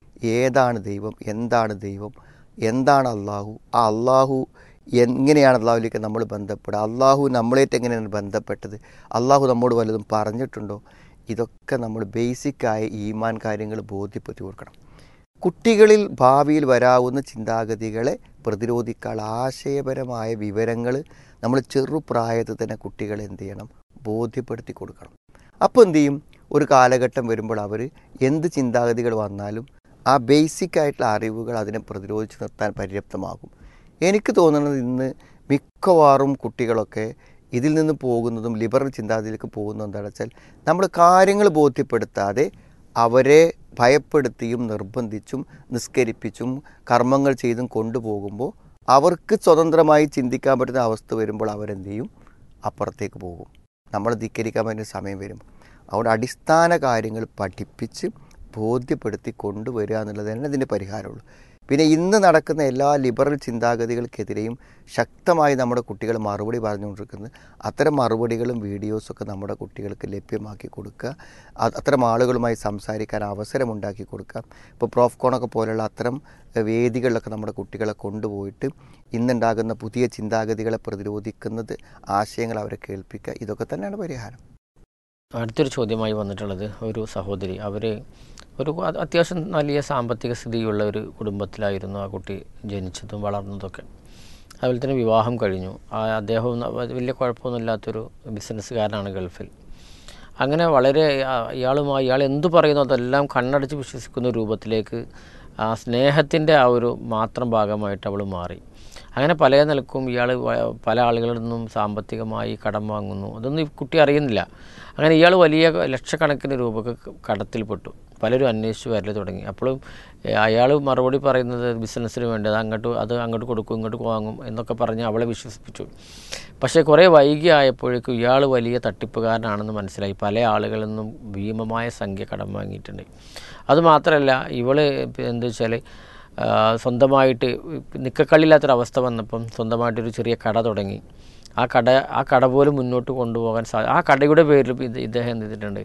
ഏതാണ് ദൈവം എന്താണ് ദൈവം എന്താണ് അള്ളാഹു ആ അള്ളാഹു എങ്ങനെയാണ് അള്ളാഹുലേക്ക് നമ്മൾ ബന്ധപ്പെടുക അള്ളാഹു നമ്മളേറ്റ് എങ്ങനെയാണ് ബന്ധപ്പെട്ടത് അള്ളാഹു നമ്മോട് വല്ലതും പറഞ്ഞിട്ടുണ്ടോ ഇതൊക്കെ നമ്മൾ ബേസിക്കായ ഈമാൻ കാര്യങ്ങൾ ബോധ്യപ്പെടുത്തി കൊടുക്കണം കുട്ടികളിൽ ഭാവിയിൽ വരാവുന്ന ചിന്താഗതികളെ പ്രതിരോധിക്കാൻ ആശയപരമായ വിവരങ്ങൾ നമ്മൾ ചെറുപ്രായത്തിൽ തന്നെ കുട്ടികളെ എന്ത് ചെയ്യണം ബോധ്യപ്പെടുത്തി കൊടുക്കണം അപ്പോൾ എന്ത് ചെയ്യും ഒരു കാലഘട്ടം വരുമ്പോൾ അവർ എന്ത് ചിന്താഗതികൾ വന്നാലും ആ ബേസിക് ആയിട്ടുള്ള അറിവുകൾ അതിനെ പ്രതിരോധിച്ച് നിർത്താൻ പര്യാപ്തമാകും എനിക്ക് തോന്നുന്നത് ഇന്ന് മിക്കവാറും കുട്ടികളൊക്കെ ഇതിൽ നിന്ന് പോകുന്നതും ലിബറൽ ചിന്താഗതിയിലേക്ക് പോകുന്നതും എന്താണെന്ന് വെച്ചാൽ നമ്മൾ കാര്യങ്ങൾ ബോധ്യപ്പെടുത്താതെ അവരെ ഭയപ്പെടുത്തിയും നിർബന്ധിച്ചും നിസ്കരിപ്പിച്ചും കർമ്മങ്ങൾ ചെയ്തും കൊണ്ടുപോകുമ്പോൾ അവർക്ക് സ്വതന്ത്രമായി ചിന്തിക്കാൻ പറ്റുന്ന അവസ്ഥ വരുമ്പോൾ അവരെന്ത് ചെയ്യും അപ്പുറത്തേക്ക് പോകും നമ്മൾ ധിക്കരിക്കാൻ പറ്റുന്ന സമയം വരും അവിടെ അടിസ്ഥാന കാര്യങ്ങൾ പഠിപ്പിച്ച് ബോധ്യപ്പെടുത്തി കൊണ്ടുവരിക എന്നുള്ളത് തന്നെ ഇതിൻ്റെ പരിഹാരമുള്ളൂ പിന്നെ ഇന്ന് നടക്കുന്ന എല്ലാ ലിബറൽ ചിന്താഗതികൾക്കെതിരെയും ശക്തമായി നമ്മുടെ കുട്ടികൾ മറുപടി പറഞ്ഞുകൊണ്ടിരിക്കുന്നത് അത്തരം മറുപടികളും വീഡിയോസൊക്കെ നമ്മുടെ കുട്ടികൾക്ക് ലഭ്യമാക്കി കൊടുക്കുക അത് അത്തരം ആളുകളുമായി സംസാരിക്കാൻ അവസരമുണ്ടാക്കി കൊടുക്കുക ഇപ്പോൾ പ്രോഫ്കോണൊക്കെ പോലുള്ള അത്തരം വേദികളിലൊക്കെ നമ്മുടെ കുട്ടികളെ കൊണ്ടുപോയിട്ട് ഇന്നുണ്ടാകുന്ന പുതിയ ചിന്താഗതികളെ പ്രതിരോധിക്കുന്നത് ആശയങ്ങൾ അവരെ കേൾപ്പിക്കുക ഇതൊക്കെ തന്നെയാണ് പരിഹാരം അടുത്തൊരു ചോദ്യമായി വന്നിട്ടുള്ളത് ഒരു സഹോദരി അവർ ഒരു അത് അത്യാവശ്യം വലിയ സാമ്പത്തിക സ്ഥിതിയുള്ള ഒരു കുടുംബത്തിലായിരുന്നു ആ കുട്ടി ജനിച്ചതും വളർന്നതൊക്കെ അതുപോലെ തന്നെ വിവാഹം കഴിഞ്ഞു ആ അദ്ദേഹവും ന- വലിയ കുഴപ്പമൊന്നുമില്ലാത്തൊരു ബിസിനസ്സുകാരനാണ് ഗൾഫിൽ അങ്ങനെ വളരെ ആ- ഇയാളുമായി ഇയാൾ എന്തു പറയുന്നു അതെല്ലാം കണ്ണടച്ച് വിശ്വസിക്കുന്ന രൂപത്തിലേക്ക് ആ സ്നേഹത്തിൻ്റെ ആ ഒരു മാത്രം ഭാഗമായിട്ട് അവൾ മാറി അങ്ങനെ പല നിലക്കും ഇയാൾ പല ആളുകളിൽ നിന്നും സാമ്പത്തികമായി കടം വാങ്ങുന്നു അതൊന്നും ഈ കുട്ടി അറിയുന്നില്ല അങ്ങനെ ഇയാൾ വലിയ ലക്ഷക്കണക്കിന് രൂപക്ക് കടത്തിൽപ്പെട്ടു പലരും അന്വേഷിച്ച് വരൽ തുടങ്ങി അപ്പോഴും അയാൾ മറുപടി പറയുന്നത് ബിസിനസ്സിന് വേണ്ടി അത് അങ്ങോട്ട് അത് അങ്ങോട്ട് കൊടുക്കും ഇങ്ങോട്ട് വാങ്ങും എന്നൊക്കെ പറഞ്ഞ് അവളെ വിശ്വസിപ്പിച്ചു പക്ഷേ കുറേ വൈകി ആയപ്പോഴേക്കും ഇയാൾ വലിയ തട്ടിപ്പുകാരനാണെന്ന് മനസ്സിലായി പല ആളുകളിൽ നിന്നും ഭീമമായ സംഖ്യ കടം വാങ്ങിയിട്ടുണ്ട് അതുമാത്രമല്ല ഇവള് എന്താ വെച്ചാൽ ആ, സ്വന്തമായിട്ട് നിക്കക്കള്ളില്ലാത്തൊരവസ്ഥ വന്നപ്പം സ്വന്തമായിട്ടൊരു ചെറിയ കട തുടങ്ങി ആ കട ആ കട പോലും മുന്നോട്ട് കൊണ്ടുപോകാൻ സാ ആ കടയുടെ പേരിൽ ഇത് ഇദ്ദേഹം എന്ത് ചെയ്തിട്ടുണ്ട്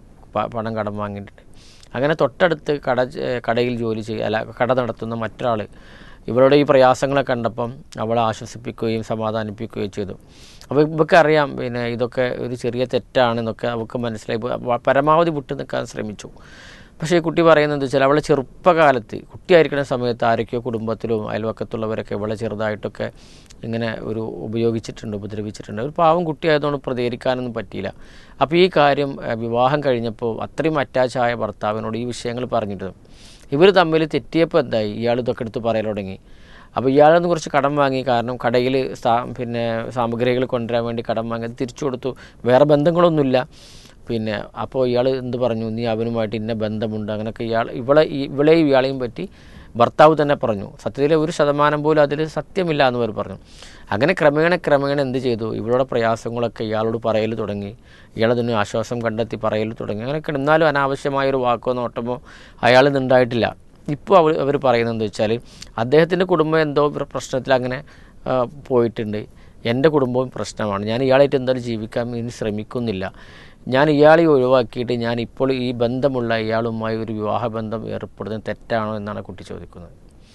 പ- പണം കടം വാങ്ങിയിട്ടുണ്ട് അങ്ങനെ തൊട്ടടുത്ത് കട ചെ- കടയിൽ ജോലി ചെയ്യുക അല്ല കട നടത്തുന്ന മറ്റൊരാൾ ഇവരുടെ ഈ പ്രയാസങ്ങളെ കണ്ടപ്പം അവളെ ആശ്വസിപ്പിക്കുകയും സമാധാനിപ്പിക്കുകയും ചെയ്തു അപ്പോൾ ഇവർക്ക് അറിയാം പിന്നെ ഇതൊക്കെ ഒരു ചെറിയ തെറ്റാണെന്നൊക്കെ അവൾക്ക് മനസ്സിലായി ഇപ്പൊ വ- പരമാവധി വിട്ടു നിൽക്കാൻ ശ്രമിച്ചു പക്ഷേ ഈ കുട്ടി പറയുന്നത് വെച്ചാൽ അവളെ ചെറുപ്പകാലത്ത് കുട്ടിയായിരിക്കുന്ന സമയത്ത് ആരൊക്കെയോ കുടുംബത്തിലും അയൽവക്കത്തുള്ളവരൊക്കെ ഇവളെ ചെറുതായിട്ടൊക്കെ ഇങ്ങനെ ഒരു ഉപയോഗിച്ചിട്ടുണ്ട് ഉപദ്രവിച്ചിട്ടുണ്ട് ഒരു പാവം കുട്ടിയായതുകൊണ്ട് പ്രതികരിക്കാനൊന്നും പറ്റിയില്ല അപ്പോൾ ഈ കാര്യം ഏഹ്, വിവാഹം കഴിഞ്ഞപ്പോൾ അത്രയും അറ്റാച്ച് ആയ ഭർത്താവിനോട് ഈ വിഷയങ്ങൾ പറഞ്ഞിട്ട് ഇവർ തമ്മിൽ തെറ്റിയപ്പോൾ എന്തായി ഇയാൾ ഇതൊക്കെ എടുത്ത് പറയൽ തുടങ്ങി അപ്പോൾ ഇയാളൊന്ന് കുറച്ച് കടം വാങ്ങി കാരണം കടയിൽ സാ പിന്നെ സാമഗ്രികൾ കൊണ്ടുവരാൻ വേണ്ടി കടം വാങ്ങി അത് തിരിച്ചു കൊടുത്തു വേറെ ബന്ധങ്ങളൊന്നുമില്ല പിന്നെ അപ്പോൾ ഇയാൾ എന്ത് പറഞ്ഞു നീ അവനുമായിട്ട് ഇന്ന ബന്ധമുണ്ട് അങ്ങനെയൊക്കെ ഇയാൾ ഇവളെ ഈ- ഇവളെയും ഇയാളെയും പറ്റി ഭർത്താവ് തന്നെ പറഞ്ഞു സത്യത്തിൽ ഒരു ശതമാനം പോലും അതിൽ സത്യമില്ല എന്ന് അവർ പറഞ്ഞു അങ്ങനെ ക്രമേണ ക്രമേണ എന്ത് ചെയ്തു ഇവളുടെ പ്രയാസങ്ങളൊക്കെ ഇയാളോട് പറയൽ തുടങ്ങി ഇയാളതിന് ആശ്വാസം കണ്ടെത്തി പറയൽ തുടങ്ങി അങ്ങനെയൊക്കെ എന്നാലും അനാവശ്യമായൊരു വാക്കോ നോട്ടമോ അയാളിൽ നിന്നുണ്ടായിട്ടില്ല ഇപ്പോൾ അവർ അവർ പറയുന്നത് എന്താ വെച്ചാൽ അദ്ദേഹത്തിൻ്റെ കുടുംബം എന്തോ പ്ര- പ്രശ്നത്തിൽ അങ്ങനെ ആ, പോയിട്ടുണ്ട് എൻ്റെ കുടുംബവും പ്രശ്നമാണ് ഞാൻ ഇയാളായിട്ട് എന്തായാലും ജീവിക്കാൻ ഇനി ശ്രമിക്കുന്നില്ല ഞാൻ ഇയാളെ ഒഴിവാക്കിയിട്ട് ഞാൻ ഇപ്പോൾ ഈ ബന്ധമുള്ള ഇയാളുമായി ഒരു വിവാഹബന്ധം ഏർപ്പെടുന്നത് തെറ്റാണോ എന്നാണ് കുട്ടി ചോദിക്കുന്നത്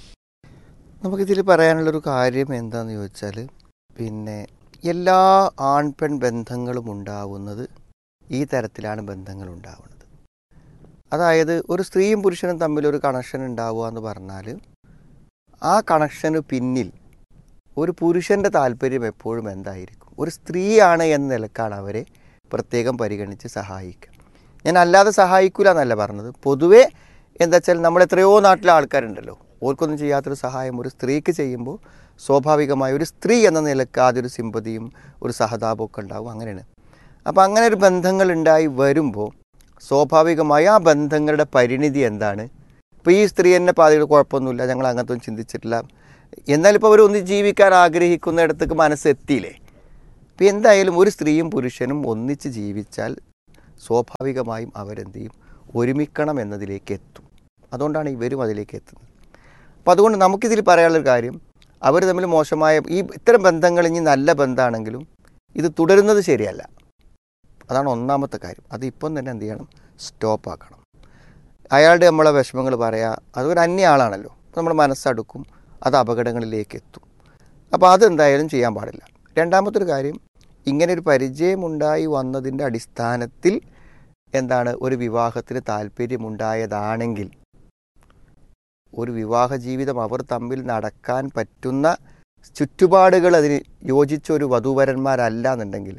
നമുക്കിതിൽ പറയാനുള്ളൊരു കാര്യം എന്താണെന്ന് ചോദിച്ചാൽ പിന്നെ എല്ലാ ആൺ പെൺ ബന്ധങ്ങളും ഉണ്ടാവുന്നത് ഈ തരത്തിലാണ് ബന്ധങ്ങൾ ഉണ്ടാവുന്നത് അതായത് ഒരു സ്ത്രീയും പുരുഷനും തമ്മിൽ ഒരു കണക്ഷൻ ഉണ്ടാവുക എന്ന് പറഞ്ഞാൽ ആ കണക്ഷന് പിന്നിൽ ഒരു പുരുഷൻ്റെ താല്പര്യം എപ്പോഴും എന്തായിരിക്കും ഒരു സ്ത്രീയാണ് എന്ന നിലക്കാണ് അവരെ പ്രത്യേകം പരിഗണിച്ച് സഹായിക്കുക ഞാൻ അല്ലാതെ സഹായിക്കില്ല എന്നല്ല പറഞ്ഞത് പൊതുവേ എന്താ വെച്ചാൽ നമ്മൾ എത്രയോ നാട്ടിലെ ആൾക്കാരുണ്ടല്ലോ ഓർക്കൊന്നും ചെയ്യാത്തൊരു സഹായം ഒരു സ്ത്രീക്ക് ചെയ്യുമ്പോൾ സ്വാഭാവികമായ ഒരു സ്ത്രീ എന്ന നിലക്ക് ആദ്യൊരു സിമ്പതിയും ഒരു സഹതാപവും ഒക്കെ ഉണ്ടാവും അങ്ങനെയാണ് അപ്പോൾ അങ്ങനെ ഒരു ബന്ധങ്ങൾ ഉണ്ടായി വരുമ്പോൾ സ്വാഭാവികമായി ആ ബന്ധങ്ങളുടെ പരിണിതി എന്താണ് ഇപ്പോൾ ഈ സ്ത്രീ എന്നെ പാതിയുടെ കുഴപ്പമൊന്നുമില്ല ഞങ്ങൾ അങ്ങനത്തെ ഒന്നും ചിന്തിച്ചിട്ടില്ല എന്നാലിപ്പോൾ അവർ ഒന്ന് ജീവിക്കാൻ ആഗ്രഹിക്കുന്നിടത്തേക്ക് മനസ്സെത്തിയില്ലേ അപ്പോൾ എന്തായാലും ഒരു സ്ത്രീയും പുരുഷനും ഒന്നിച്ച് ജീവിച്ചാൽ സ്വാഭാവികമായും അവരെന്ത് ചെയ്യും ഒരുമിക്കണം എന്നതിലേക്ക് എത്തും അതുകൊണ്ടാണ് ഇവരും അതിലേക്ക് എത്തുന്നത് അപ്പോൾ അതുകൊണ്ട് നമുക്കിതിൽ പറയാനുള്ളൊരു കാര്യം അവർ തമ്മിൽ മോശമായ ഈ ഇത്തരം ബന്ധങ്ങൾ ഇനി നല്ല ബന്ധമാണെങ്കിലും ഇത് തുടരുന്നത് ശരിയല്ല അതാണ് ഒന്നാമത്തെ കാര്യം അത് ഇപ്പം തന്നെ എന്ത് ചെയ്യണം സ്റ്റോപ്പ് ആക്കണം അയാളുടെ നമ്മളെ വിഷമങ്ങൾ പറയാം അതൊരു അന്യ ആളാണല്ലോ അപ്പോൾ നമ്മുടെ മനസ്സടുക്കും അത് അപകടങ്ങളിലേക്ക് എത്തും അപ്പോൾ അതെന്തായാലും ചെയ്യാൻ പാടില്ല രണ്ടാമത്തൊരു കാര്യം ഇങ്ങനെ ഒരു പരിചയമുണ്ടായി വന്നതിൻ്റെ അടിസ്ഥാനത്തിൽ എന്താണ് ഒരു വിവാഹത്തിന് താല്പര്യമുണ്ടായതാണെങ്കിൽ ഒരു വിവാഹ ജീവിതം അവർ തമ്മിൽ നടക്കാൻ പറ്റുന്ന ചുറ്റുപാടുകൾ അതിന് യോജിച്ച ഒരു വധൂവരന്മാരല്ല എന്നുണ്ടെങ്കിൽ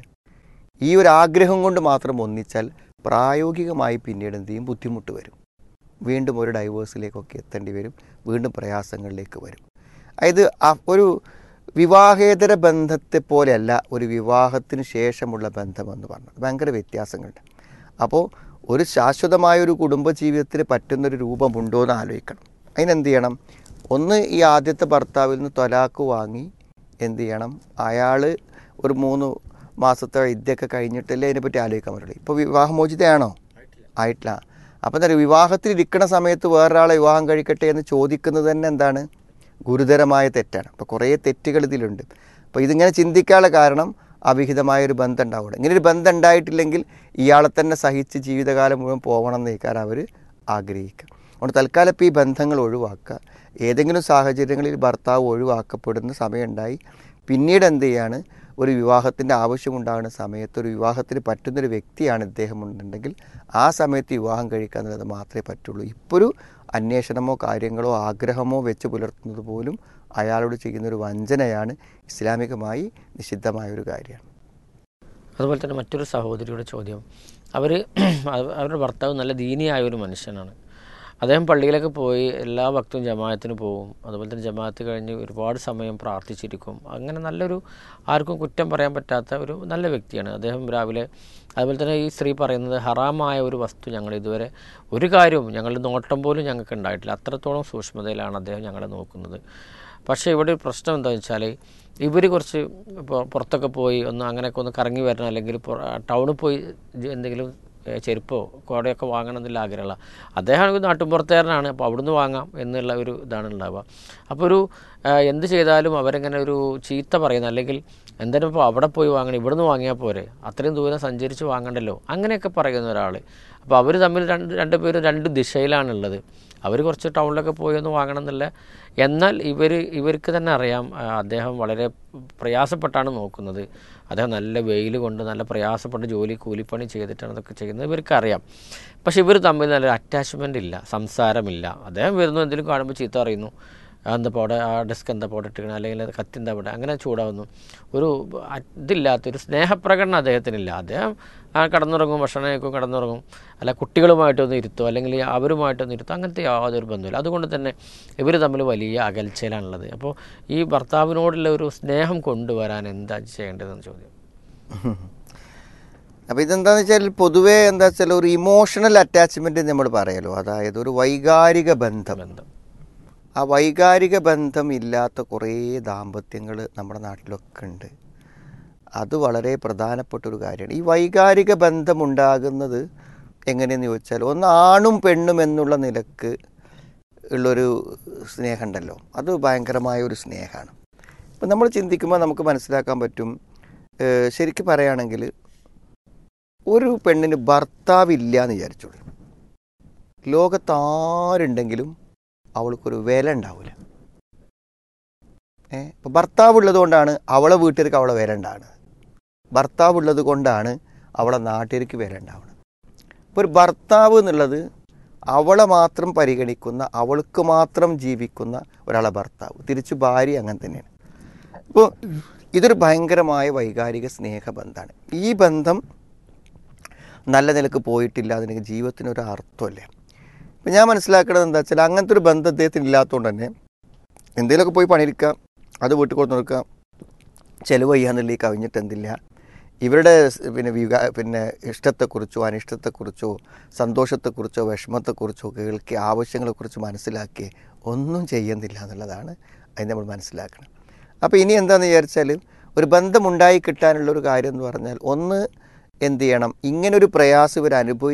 ഈ ഒരു ആഗ്രഹം കൊണ്ട് മാത്രം ഒന്നിച്ചാൽ പ്രായോഗികമായി പിന്നീട് എന്ത് ചെയ്യും ബുദ്ധിമുട്ട് വരും വീണ്ടും ഒരു ഡൈവേഴ്സിലേക്കൊക്കെ എത്തേണ്ടി വരും വീണ്ടും പ്രയാസങ്ങളിലേക്ക് വരും അതായത് ആ- ഒരു വിവാഹേതര ബന്ധത്തെ പോലെയല്ല ഒരു വിവാഹത്തിന് ശേഷമുള്ള ബന്ധമെന്ന് പറഞ്ഞത് ഭയങ്കര വ്യത്യാസങ്ങളുണ്ട് അപ്പോൾ ഒരു ശാശ്വതമായ ഒരു കുടുംബജീവിതത്തിന് പറ്റുന്നൊരു രൂപമുണ്ടോ എന്ന് ആലോചിക്കണം അതിനെന്ത് ചെയ്യണം ഒന്ന് ഈ ആദ്യത്തെ ഭർത്താവിൽ നിന്ന് തൊലാക്ക് വാങ്ങി എന്ത് ചെയ്യണം അയാൾ ഒരു മൂന്ന് മാസത്തെ വിദ്യയൊക്കെ കഴിഞ്ഞിട്ടല്ലേ അതിനെപ്പറ്റി ആലോചിക്കാൻ പറ്റുള്ളൂ ഇപ്പോൾ വിവാഹമോചിതയാണോ ആയിട്ടില്ല അപ്പം എന്താ പറയുക വിവാഹത്തിൽ ഇരിക്കുന്ന സമയത്ത് വേറൊരാളെ വിവാഹം കഴിക്കട്ടെ എന്ന് ചോദിക്കുന്നത് തന്നെ എന്താണ് ഗുരുതരമായ തെറ്റാണ് അപ്പോൾ കുറേ തെറ്റുകൾ ഇതിലുണ്ട് അപ്പോൾ ഇതിങ്ങനെ ചിന്തിക്കാനുള്ള കാരണം അവിഹിതമായൊരു ബന്ധം ഉണ്ടാവുക ഇങ്ങനെ ഒരു ബന്ധം ഉണ്ടായിട്ടില്ലെങ്കിൽ ഇയാളെ തന്നെ സഹിച്ച് ജീവിതകാലം മുഴുവൻ പോകണം എന്ന് നിൽക്കാൻ അവർ ആഗ്രഹിക്കുക അതുകൊണ്ട് തൽക്കാലം ഇപ്പോൾ ഈ ബന്ധങ്ങൾ ഒഴിവാക്കുക ഏതെങ്കിലും സാഹചര്യങ്ങളിൽ ഭർത്താവ് ഒഴിവാക്കപ്പെടുന്ന സമയമുണ്ടായി പിന്നീട് എന്ത് ചെയ്യാണ് ഒരു വിവാഹത്തിൻ്റെ ആവശ്യമുണ്ടാകുന്ന സമയത്ത് ഒരു വിവാഹത്തിന് പറ്റുന്നൊരു വ്യക്തിയാണ് ഇദ്ദേഹം ഉണ്ടെങ്കിൽ ആ സമയത്ത് വിവാഹം കഴിക്കുക എന്നുള്ളത് മാത്രമേ പറ്റുള്ളൂ ഇപ്പോൾ ഒരു അന്വേഷണമോ കാര്യങ്ങളോ ആഗ്രഹമോ വെച്ച് പുലർത്തുന്നത് പോലും അയാളോട് ചെയ്യുന്നൊരു വഞ്ചനയാണ് ഇസ്ലാമികമായി നിഷിദ്ധമായ ഒരു കാര്യമാണ് അതുപോലെ തന്നെ മറ്റൊരു സഹോദരിയുടെ ചോദ്യം അവർ അവരുടെ ഭർത്താവ് നല്ല ദീനിയായ ഒരു മനുഷ്യനാണ് അദ്ദേഹം പള്ളിയിലൊക്കെ പോയി എല്ലാ ഭക്തവും ജമാഅത്തിന് പോകും അതുപോലെ തന്നെ ജമാഅത്ത് കഴിഞ്ഞ് ഒരുപാട് സമയം പ്രാർത്ഥിച്ചിരിക്കും അങ്ങനെ നല്ലൊരു ആർക്കും കുറ്റം പറയാൻ പറ്റാത്ത ഒരു നല്ല വ്യക്തിയാണ് അദ്ദേഹം രാവിലെ അതുപോലെ തന്നെ ഈ സ്ത്രീ പറയുന്നത് ഹറാമായ ഒരു വസ്തു ഞങ്ങൾ ഇതുവരെ ഒരു കാര്യവും ഞങ്ങളുടെ നോട്ടം പോലും ഞങ്ങൾക്ക് ഉണ്ടായിട്ടില്ല അത്രത്തോളം സൂക്ഷ്മതയിലാണ് അദ്ദേഹം ഞങ്ങളെ നോക്കുന്നത് പക്ഷേ ഇവിടെ ഒരു പ്രശ്നം എന്താണെന്ന് വെച്ചാൽ ഇവർ കുറച്ച് ഇപ്പോൾ പുറത്തൊക്കെ പോയി ഒന്ന് അങ്ങനെയൊക്കെ ഒന്ന് കറങ്ങി വരണം അല്ലെങ്കിൽ ടൗണിൽ പോയി ജ- എന്തെങ്കിലും ഏഹ്, ചെരുപ്പോ കോടയൊക്കെ വാങ്ങണം എന്നുള്ള ആഗ്രഹമുള്ള അദ്ദേഹം ഒരു നാട്ടുമ്പുറത്തുകാരനാണ് അപ്പോൾ അവിടുന്ന് വാങ്ങാം എന്നുള്ള ഒരു ഇതാണ് ഉണ്ടാവുക അപ്പോൾ ഒരു ഏഹ്, എന്ത് ചെയ്താലും അവരെങ്ങനെ ഒരു ചീത്ത പറയുന്ന അല്ലെങ്കിൽ എന്തായാലും ഇപ്പോൾ അവിടെ പോയി വാങ്ങണം ഇവിടുന്ന് വാങ്ങിയാൽ പോരെ അത്രയും ദൂരം സഞ്ചരിച്ച് വാങ്ങണ്ടല്ലോ അങ്ങനെയൊക്കെ പറയുന്ന ഒരാൾ അപ്പോൾ അവർ തമ്മിൽ രണ്ട് രണ്ട് പേരും രണ്ട് ദിശയിലാണുള്ളത് അവർ കുറച്ച് ടൗണിലൊക്കെ പോയി ഒന്ന് വാങ്ങണം എന്നുള്ള എന്നാൽ ഇവർ ഇവർക്ക് തന്നെ അറിയാം ആ, അദ്ദേഹം വളരെ പ്രയാസപ്പെട്ടാണ് നോക്കുന്നത് അദ്ദേഹം നല്ല വെയിൽ കൊണ്ട് നല്ല പ്രയാസപ്പെട്ട് ജോലി കൂലിപ്പണി ചെയ്തിട്ടാണ് ഇതൊക്കെ ചെയ്യുന്നത് ഇവർക്ക് അറിയാം പക്ഷെ ഇവർ തമ്മിൽ നല്ലൊരു അറ്റാച്ച്മെൻ്റ് ഇല്ല സംസാരമില്ല അദ്ദേഹം വരുന്നു എന്തെങ്കിലും കാണുമ്പോൾ ചീത്ത അറിയുന്നു എന്താ അവിടെ ആ ഡെസ്ക് എന്താ അവിടെ ഇട്ടിരിക്കണം അല്ലെങ്കിൽ അത് കത്തി എന്താ അവിടെ അങ്ങനെ ചൂടാവുന്നു ഒരു അ- ഇതില്ലാത്തൊരു സ്നേഹപ്രകടനം അദ്ദേഹത്തിനില്ല അദ്ദേഹം ആ കടന്നുറങ്ങും ഭക്ഷണം കഴിക്കും കടന്നുറങ്ങും അല്ല കുട്ടികളുമായിട്ടൊന്ന് ഇരുത്തോ അല്ലെങ്കിൽ അവരുമായിട്ടൊന്ന് ഇരുത്തോ അങ്ങനത്തെ യാതൊരു ബന്ധമില്ല അതുകൊണ്ട് തന്നെ ഇവർ തമ്മിൽ വലിയ അകൽച്ചയിലാണുള്ളത് അപ്പോൾ ഈ ഭർത്താവിനോടുള്ള ഒരു സ്നേഹം കൊണ്ടുവരാൻ എന്താ ചെയ്യേണ്ടതെന്ന് ചോദ്യം അപ്പോൾ ഇതെന്താണെന്ന് വെച്ചാൽ പൊതുവേ എന്താ വെച്ചാൽ ഒരു ഇമോഷണൽ അറ്റാച്ച്മെൻറ്റ് നമ്മൾ പറയലോ അതായത് ഒരു വൈകാരിക ബന്ധം ബന്ധം ആ വൈകാരിക ബന്ധം ഇല്ലാത്ത കുറേ ദാമ്പത്യങ്ങൾ നമ്മുടെ നാട്ടിലൊക്കെ ഉണ്ട് അത് വളരെ പ്രധാനപ്പെട്ട ഒരു കാര്യമാണ് ഈ വൈകാരിക ബന്ധം ഉണ്ടാകുന്നത് എങ്ങനെയെന്ന് ചോദിച്ചാൽ ഒന്ന് ആണും പെണ്ണും എന്നുള്ള നിലക്ക് ഉള്ളൊരു സ്നേഹമുണ്ടല്ലോ അത് ഭയങ്കരമായ ഒരു സ്നേഹമാണ് ഇപ്പം നമ്മൾ ചിന്തിക്കുമ്പോൾ നമുക്ക് മനസ്സിലാക്കാൻ പറ്റും ഏഹ് ശരിക്കും പറയുകയാണെങ്കിൽ ഒരു പെണ്ണിന് ഭർത്താവില്ല എന്ന് വിചാരിച്ചോളൂ ലോകത്താരുണ്ടെങ്കിലും അവൾക്കൊരു വില ഉണ്ടാവില്ല ഏ ഇപ്പം ഭർത്താവ് ഉള്ളത് കൊണ്ടാണ് അവളെ വീട്ടുകാർക്ക് അവളെ വില ഉണ്ടാകുന്നത് ഭർത്താവ് ഉള്ളത് കൊണ്ടാണ് അവളെ നാട്ടുകാർക്ക് വില ഉണ്ടാവുന്നത് ഇപ്പോൾ ഒരു ഭർത്താവ് എന്നുള്ളത് അവളെ മാത്രം പരിഗണിക്കുന്ന അവൾക്ക് മാത്രം ജീവിക്കുന്ന ഒരാളെ ഭർത്താവ് തിരിച്ചു ഭാര്യ അങ്ങനെ തന്നെയാണ് ഇപ്പോൾ ഇതൊരു ഭയങ്കരമായ വൈകാരിക സ്നേഹബന്ധമാണ് ഈ ബന്ധം നല്ല നിലക്ക് പോയിട്ടില്ല അതിന് ജീവിതത്തിന് ഒരു അർത്ഥമല്ല ഇപ്പം ഞാൻ മനസ്സിലാക്കുന്നത് എന്താ വെച്ചാൽ അങ്ങനത്തെ ഒരു ബന്ധം അദ്ദേഹത്തിന് ഇല്ലാത്തതുകൊണ്ട് തന്നെ എന്തെങ്കിലുമൊക്കെ പോയി പണിയെടുക്കുക അത് വീട്ടിൽ കൊടുത്ത് കൊടുക്കുക ചിലവ് ചെയ്യാന്നുള്ളിൽ കവിഞ്ഞിട്ട് എന്തില്ല ഇവരുടെ സ് പിന്നെ വികാ പിന്നെ ഇഷ്ടത്തെക്കുറിച്ചോ അനിഷ്ടത്തെക്കുറിച്ചോ സന്തോഷത്തെക്കുറിച്ചോ വിഷമത്തെക്കുറിച്ചോ കേൾക്കി ആവശ്യങ്ങളെക്കുറിച്ച് മനസ്സിലാക്കി ഒന്നും ചെയ്യുന്നില്ല എന്നുള്ളതാണ് അത് നമ്മൾ മനസ്സിലാക്കണം അപ്പോൾ ഇനി എന്താണെന്ന് വിചാരിച്ചാൽ ഒരു ബന്ധമുണ്ടായി കിട്ടാനുള്ളൊരു കാര്യം എന്ന് പറഞ്ഞാൽ ഒന്ന് എന്ത് ചെയ്യണം ഇങ്ങനൊരു പ്രയാസം ഇവർ അനുഭവി